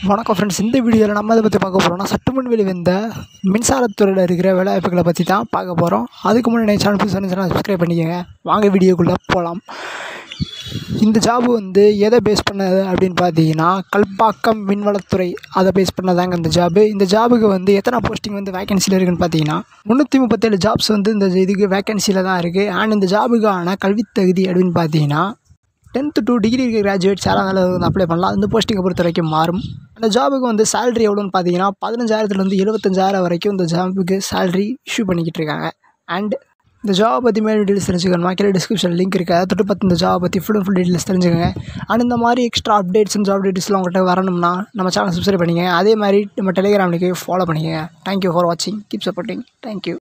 வணக்கம் ஃப்ரெண்ட்ஸ் இந்த வீடியோவில் நம்ம எதை பற்றி பார்க்க போகிறோம்னா சட்டுமுன் வெளிவந்த மின்சாரத்துறையில் இருக்கிற வேலைவாய்ப்புகளை பற்றி தான் பார்க்க போகிறோம் அதுக்கு முன்னாடி சேனல் புதுசாக இருந்துச்சுன்னா சப்ஸ்கிரைப் பண்ணிக்கோங்க வாங்க வீடியோக்குள்ளே போகலாம் இந்த ஜாபு வந்து எதை பேஸ் பண்ணது அப்படின்னு பார்த்தீங்கன்னா கல்பாக்கம் மின்வளத்துறை அதை பேஸ் பண்ணதாங்க இந்த ஜாபு இந்த ஜாபுக்கு வந்து எத்தனை போஸ்டிங் வந்து வேகன்சியில் இருக்குன்னு பார்த்தீங்கன்னா முந்நூற்றி முப்பத்தேழு ஜாப்ஸ் வந்து இந்த இதுக்கு வேகன்சியில் தான் இருக்குது அண்ட் இந்த ஜாபுக்கான கல்வித் தகுதி அப்படின்னு பார்த்தீங்கன்னா டென்த்து டூ டிகிரி இருக்க கிராஜுவேட்ஸ் யாராக இருந்தாலும் வந்து அப்ளை பண்ணலாம் இந்த போஸ்டிங்கை பொறுத்த வரைக்கும் மாறும் அந்த ஜாபுக்கு வந்து சேலரி எவ்வளோன்னு பார்த்தீங்கன்னா பதினஞ்சாயிரத்துலேருந்து எழுபத்தஞ்சாயிரம் வரைக்கும் இந்த ஜாபுக்கு சேலரி இஷ்யூ பண்ணிக்கிட்டு இருக்காங்க அண்ட் இந்த ஜாப் பற்றி மேலும் டீட்டெயில்ஸ் தெரிஞ்சுக்கணுமா கீழே டிஸ்கிரிப்ஷன் லிங்க் இருக்குது அதை தொட்டு பார்த்து இந்த ஜாப் பற்றி ஃபுல் அண்ட் ஃபுல் டீட்டெயில்ஸ் தெரிஞ்சுக்கங்க அண்ட் இந்த மாதிரி எக்ஸ்ட்ரா அப்டேட்ஸ் அண்ட் ஜாப் டீட்டெயில்ஸ்லாம் உங்கள்கிட்ட வரணும்னா நம்ம சேனல் சப்ஸ்கிரைப் பண்ணிக்கங்க அதே மாதிரி நம்ம டெலிகிராம் லிங்க்கை ஃபாலோ பண்ணிக்கங்க தேங்க்யூ ஃபார் வாட்சிங் கீப் சப்போர்ட்டிங் தேங்க்யூ